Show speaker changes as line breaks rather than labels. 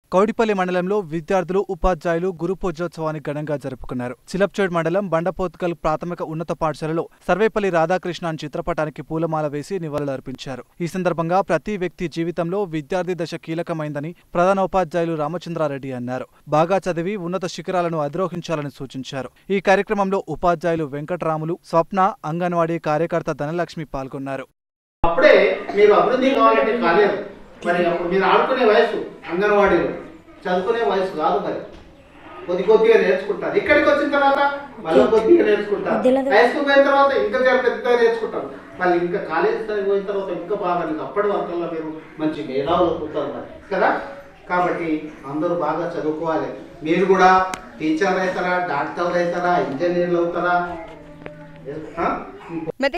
కౌడిపల్లి మండలంలో విద్యార్థులు ఉపాధ్యాయులు గురు పూజోత్సవాన్ని ఘనంగా జరుపుకున్నారు చిలప్చేడ్ మండలం బండపోత్కల్ ప్రాథమిక ఉన్నత పాఠశాలలో సర్వేపల్లి రాధాకృష్ణన్ చిత్రపటానికి పూలమాల వేసి నివాళులర్పించారు ఈ సందర్భంగా ప్రతి వ్యక్తి జీవితంలో విద్యార్థి దశ కీలకమైందని ప్రధాన ఉపాధ్యాయులు రామచంద్రారెడ్డి అన్నారు బాగా చదివి ఉన్నత శిఖరాలను అధిరోహించాలని సూచించారు ఈ కార్యక్రమంలో ఉపాధ్యాయులు వెంకటరాములు స్వప్న అంగన్వాడీ కార్యకర్త ధనలక్ష్మి పాల్గొన్నారు
అప్పుడే మీరు అభివృద్ధి కావాలంటే కాలేదు మరి అప్పుడు మీరు ఆడుకునే వయసు అంగన్వాడీలో చదువుకునే వయసు కాదు మరి కొద్ది కొద్దిగా నేర్చుకుంటారు ఇక్కడికి వచ్చిన తర్వాత మళ్ళీ కొద్దిగా నేర్చుకుంటారు హై స్కూల్ పోయిన తర్వాత ఇంకా చాలా పెద్దగా నేర్చుకుంటారు మళ్ళీ ఇంకా కాలేజ్ స్థాయికి పోయిన తర్వాత ఇంకా బాగా మీకు అప్పటి వరకల్లా మీరు మంచి మేధావులు అవుతారు మరి కదా కాబట్టి అందరూ బాగా చదువుకోవాలి మీరు కూడా టీచర్ అవుతారా డాక్టర్ అవుతారా ఇంజనీర్లు అవుతారా ఆ?